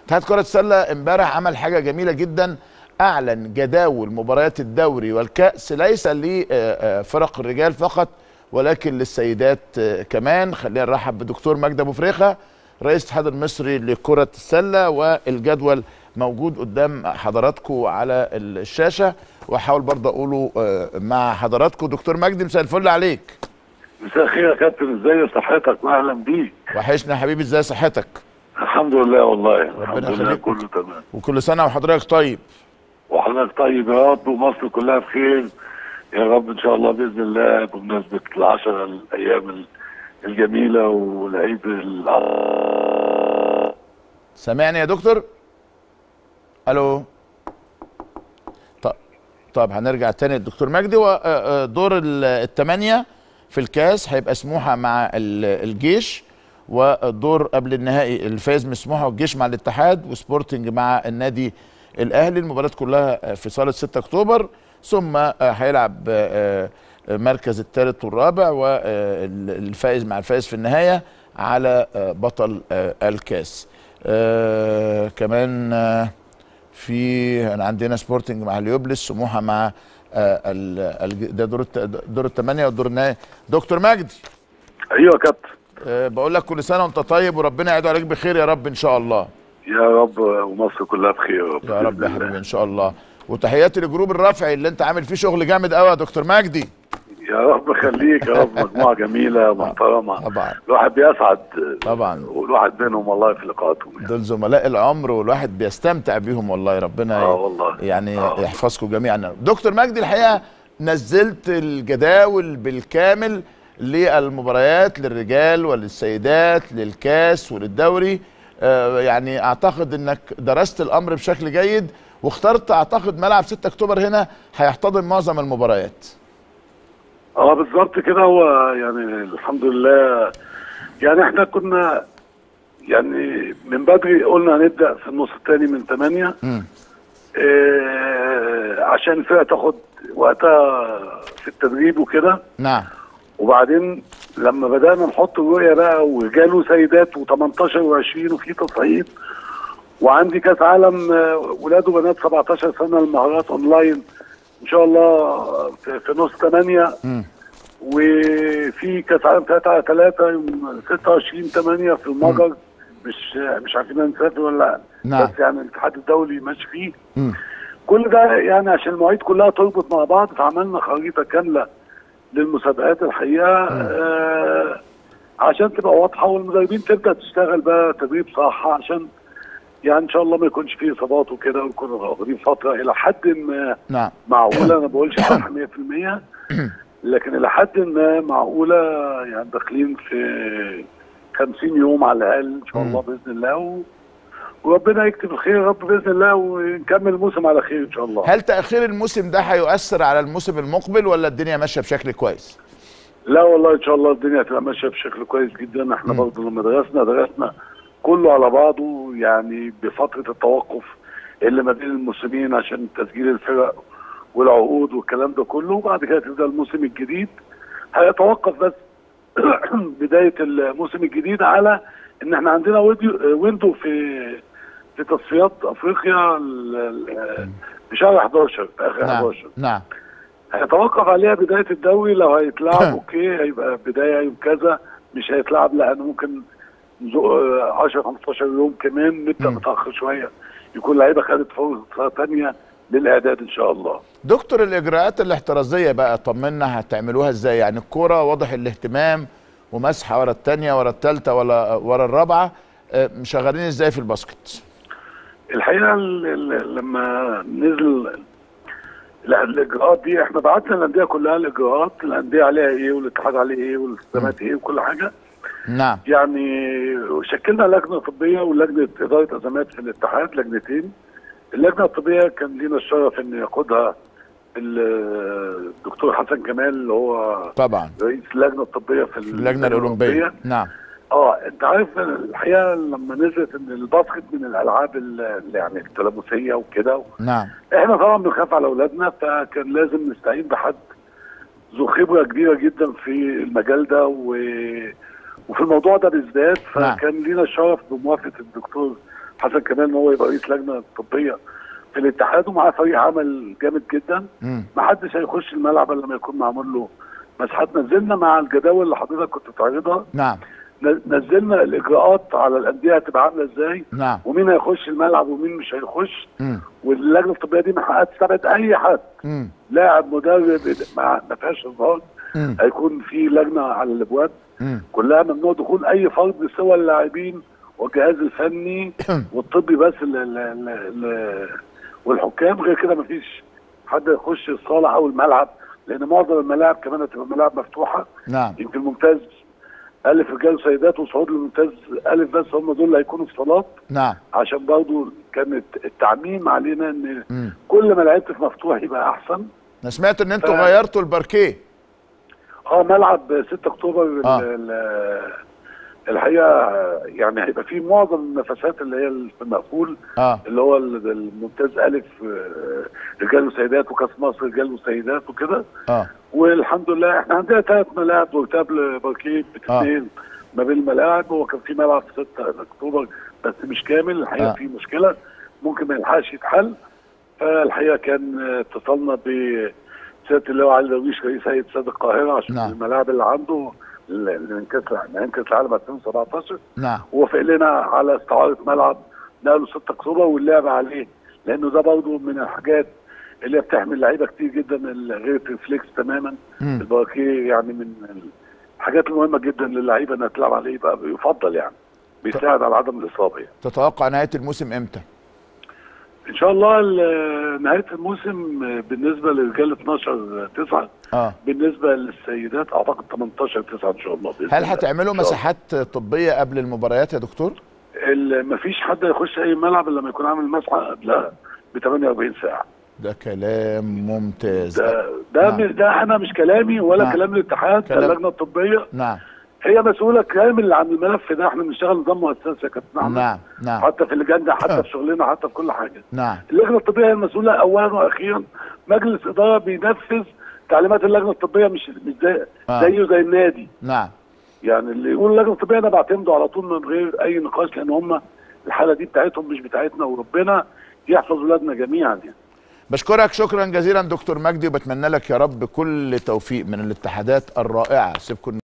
اتحاد كره السله امبارح عمل حاجه جميله جدا اعلن جداول مباريات الدوري والكاس ليس لفرق الرجال فقط ولكن للسيدات آه، كمان خلينا نرحب بدكتور مجدي ابو فريخه رئيس الاتحاد المصري لكره السله والجدول موجود قدام حضراتكم على الشاشه واحاول برضه اقوله آه، مع حضراتكم دكتور مجدي مساء الفل عليك مساء الخير يا كابتن ازاي صحتك واهلا بيك وحشنا يا حبيبي ازاي صحتك الحمد لله والله الحمد لله يخليك. كله تمام وكل سنه وحضرتك طيب وحضرتك طيب يا رب ومصر كلها بخير يا رب ان شاء الله باذن الله بمناسبه العشرة الايام ال- الجميله والعيد ال- سامعني يا دكتور الو طب طب هنرجع تاني للدكتور مجدي ودور الثمانيه في الكاس هيبقى سموحه مع ال- الجيش والدور قبل النهائي الفايز من سموحه والجيش مع الاتحاد وسبورتنج مع النادي الاهلي المباريات كلها في صاله 6 اكتوبر ثم هيلعب مركز الثالث والرابع والفائز مع الفائز في النهايه على بطل الكاس آه كمان آه في عندنا سبورتنج مع اليوبلس سموحه مع آه ال- ال- ده دور الت- دور الثمانيه والدور النهائي دكتور مجدي ايوه يا كابتن آه بقول لك كل سنه وانت طيب وربنا يعيد عليك بخير يا رب ان شاء الله يا رب ومصر كلها بخير يا رب يا رب بإذن يا الله. حبيبي ان شاء الله وتحياتي لجروب الرفعي اللي انت عامل فيه شغل جامد قوي يا دكتور مجدي يا رب خليك يا رب مجموعه جميله محترمه طبعا الواحد بيسعد طبعا والواحد بينهم والله في لقاءاتهم يعني. دول زملاء العمر والواحد بيستمتع بيهم والله ربنا اه والله يعني آه. يحفظكم جميعا دكتور مجدي الحقيقه نزلت الجداول بالكامل للمباريات للرجال وللسيدات للكاس وللدوري آه يعني اعتقد انك درست الامر بشكل جيد واخترت اعتقد ملعب 6 اكتوبر هنا هيحتضن معظم المباريات اه بالظبط كده هو يعني الحمد لله يعني احنا كنا يعني من بدري قلنا هنبدا في النص الثاني من ثمانية مم. اه عشان الفرقه تاخد وقتها في التدريب وكده نعم وبعدين لما بدانا نحط الرؤيه بقى وجاله سيدات و18 و20 وفي تصعيد وعندي كاس عالم آه، ولاد وبنات 17 سنه المهارات اونلاين ان شاء الله في, في نص 8 مم. وفي كاس عالم 3 على 3 يوم 26 8 في المجر مش مش عارفين هنسافر ولا لا نعم. بس يعني الاتحاد الدولي ماشي فيه مم. كل ده يعني عشان المواعيد كلها تربط مع بعض فعملنا خريطه كامله للمسابقات الحقيقه آه عشان تبقى واضحه والمدربين تبدا تشتغل بقى تدريب صح عشان يعني ان شاء الله ما يكونش فيه اصابات وكده ونكون واخدين فتره الى حد ما نعم معقوله انا ما بقولش صح 100% لكن الى حد ما معقوله يعني داخلين في 50 يوم على الاقل ان شاء الله باذن الله و... وربنا يكتب الخير يا رب باذن الله ونكمل الموسم على خير ان شاء الله هل تاخير الموسم ده هيؤثر على الموسم المقبل ولا الدنيا ماشيه بشكل كويس لا والله ان شاء الله الدنيا هتبقى ماشيه بشكل كويس جدا احنا برضه لما درسنا درسنا كله على بعضه يعني بفتره التوقف اللي ما بين الموسمين عشان تسجيل الفرق والعقود والكلام ده كله وبعد كده تبدا الموسم الجديد هيتوقف بس بدايه الموسم الجديد على ان احنا عندنا ويديو ويندو في في تصفيات افريقيا ال- ال- في شهر 11 في اخر نعم 11 نعم هيتوقف عليها بدايه الدوري لو هيتلعب اوكي هيبقى بدايه يوم كذا مش هيتلعب لان ممكن نزق 10 15 يوم كمان نبدا متاخر شويه يكون اللعيبه خدت فرصه ثانيه للاعداد ان شاء الله دكتور الاجراءات الاحترازيه بقى طمنا هتعملوها ازاي يعني الكوره واضح الاهتمام ومسحه ورا الثانيه ورا الثالثه ولا ورا الرابعه آه، مشغلين ازاي في الباسكت الحقيقه ال- ال- لما نزل لا الاجراءات دي احنا بعتنا الانديه كلها الاجراءات الانديه عليها ايه والاتحاد عليه ايه والالتزامات ايه وكل حاجه نعم يعني شكلنا لجنه طبيه ولجنه اداره ازمات في الاتحاد لجنتين اللجنه الطبيه كان لينا الشرف ان يقودها ال- الدكتور حسن كمال اللي هو طبعا رئيس اللجنه الطبيه في اللجنه الاولمبيه نعم اه انت عارف الحقيقه لما نزلت ان الباسكت من الالعاب ال- يعني التلامسيه وكده نعم احنا طبعا بنخاف على اولادنا فكان لازم نستعين بحد ذو خبره كبيره جدا في المجال ده و... وفي الموضوع ده بالذات نعم. فكان لينا الشرف بموافقه الدكتور حسن كمان ان هو يبقى رئيس لجنه طبيه في الاتحاد ومعاه فريق عمل جامد جدا مم. ما حدش هيخش الملعب الا لما يكون معمول له مساحات نزلنا مع الجداول اللي حضرتك كنت بتعرضها نعم ن- نزلنا الاجراءات على الانديه هتبقى عامله ازاي نعم ومين هيخش الملعب ومين مش هيخش مم. واللجنه الطبيه دي من حقها تستبعد اي حد مم. لاعب مدرب ما ما فيهاش اظهار مم. هيكون في لجنه على الابواب مم. كلها ممنوع دخول اي فرد سوى اللاعبين والجهاز الفني والطبي بس ال ال ال ال والحكام غير كده مفيش حد يخش الصاله او الملعب لان معظم الملاعب كمان هتبقى ملاعب مفتوحه نعم يمكن ممتاز الف رجال وسيدات وصعود للممتاز الف بس هم دول اللي هيكونوا في صالات نعم عشان برضو كانت التعميم علينا ان مم. كل ما لعبت في مفتوح يبقى احسن انا سمعت ان انتوا ف- غيرتوا الباركيه اه ملعب 6 اكتوبر ال- آه. ال- الحقيقه يعني هيبقى فيه معظم النفسات اللي هي في المقفول اه اللي هو ال- الممتاز الف آه، رجال وسيدات وكاس مصر رجال وسيدات وكده اه والحمد لله احنا عندنا ثلاث ملاعب وتابل باركيه باثنين ما بين الملاعب هو كان في ملعب في 6 اكتوبر بس مش كامل الحقيقه آه. في مشكله ممكن ما يلحقش يتحل فالحقيقه كان آه، اتصلنا بسياده اللواء علي درويش رئيس هيئه استاد القاهره عشان نعم. الملاعب اللي عنده اللي من كاس من كاس العالم 2017 نعم ووافق لنا على استعاره ملعب نقله 6 اكتوبر واللعب عليه لانه ده برضه من الحاجات اللي هي بتحمل لعيبه كتير جدا ال- غير الريفلكس تماما مم. الباركيه يعني من الحاجات المهمه جدا للعيبه انها تلعب عليه يبقى يفضل يعني بيساعد على عدم الاصابه يعني. تتوقع نهايه الموسم امتى ان شاء الله ال- نهايه الموسم بالنسبه للرجال 12 9 اه بالنسبه للسيدات اعتقد 18 9 ان شاء الله بإذن هل الله. هتعملوا إن شاء الله. مساحات طبيه قبل المباريات يا دكتور ال- مفيش حد هيخش اي ملعب الا لما يكون عامل مسحه قبلها ب 48 ساعه ده كلام ممتاز ده ده نعم. نعم. ده انا مش كلامي ولا نعم. نعم. كلام الاتحاد ده كلام- اللجنه الطبيه نعم هي مسؤوله كامل عن الملف ده احنا بنشتغل نظام مؤسسي يا كابتن احمد نعم نعم حتى في اللجان ده حتى في شغلنا حتى في كل حاجه نعم اللجنه الطبيه هي المسؤوله اولا واخيرا مجلس اداره بينفذ تعليمات اللجنه الطبيه مش مش زي آه. زيه زي النادي نعم يعني اللي يقول اللجنه الطبيه انا بعتمده على طول من غير اي نقاش لان هم الحاله دي بتاعتهم مش بتاعتنا وربنا يحفظ ولادنا جميعا يعني بشكرك شكرا جزيلا دكتور مجدي وبتمنى لك يا رب كل توفيق من الاتحادات الرائعه سيبكم